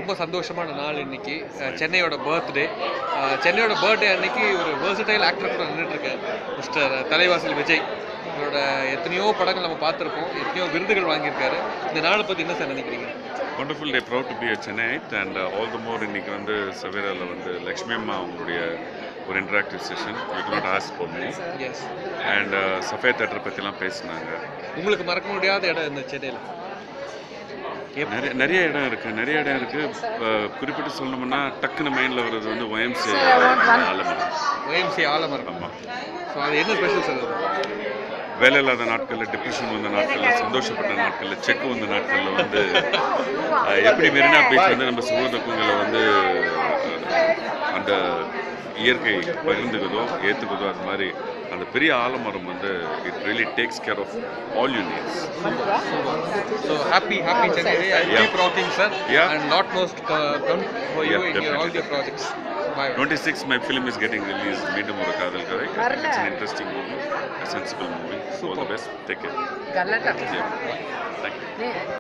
ரொம்ப சந்தோஷமான நாள் இன்னைக்கு அஹ், சென்னையோட பர்த்டே சென்னையோட பர்த்டே அன்னைக்கு ஒரு வேர்சடைல் ஆக்டர் கூட நின்றுட்டு இருக்கேன் மிஸ்டர் தலைவாசல் விஜய் அவரோட எத்தனையோ படங்கள் நம்ம பார்த்துருப்போம் எத்தனையோ விருதுகள் வாங்கியிருக்காரு இந்த நாளை பற்றி என்ன சார் நினைக்கிறீங்க wonderful day proud to be a Chennaite and all the more இன்னைக்கு வந்து சவேராவில் வந்து லக்ஷ்மி அம்மா அவங்களுடைய ஒரு interactive session we not ask for me yes and safe theatre பற்றிலாம் பேசினாங்க உங்களுக்கு மறக்க முடியாத இடம் இந்த சென்னையில் நிறைய நிறைய இடம் இருக்குது நிறைய இடம் இருக்குது குறிப்பிட்டு சொல்லணும்னா டக்குன்னு மைண்டில் வர்றது வந்து ஒயம்சி ஆலமரம் ஒய்எம்சி ஆலமரம் ஆமாம் ஸோ அது என்ன ஸ்பெஷல் சார் அது வேலை இல்லாத நாட்களில் டிப்ரெஷன் வந்த நாட்களில் சந்தோஷப்பட்ட நாட்களில் செக் வந்த நாட்களில் வந்து அஹ், எப்படி மெரினா பீச் வந்து நம்ம சுகதக்குங்களை வந்து அஹ், அந்த இயற்கை பகிர்ந்துக்குதோ ஏற்றுக்குதோ அது மாதிரி அந்த பெரிய ஆலமரம் வந்து it really takes care of all you needs So happy, happy Chennai Day. and Yeah. keep rocking, sir. Yeah. And lot most uh, come for you Yeah, in your, all definitely. your projects. Bye. Twenty six my film is getting release மீண்டும் ஒரு காதல் கதை it's an interesting movie sensible movie all the best take care Galatta thank you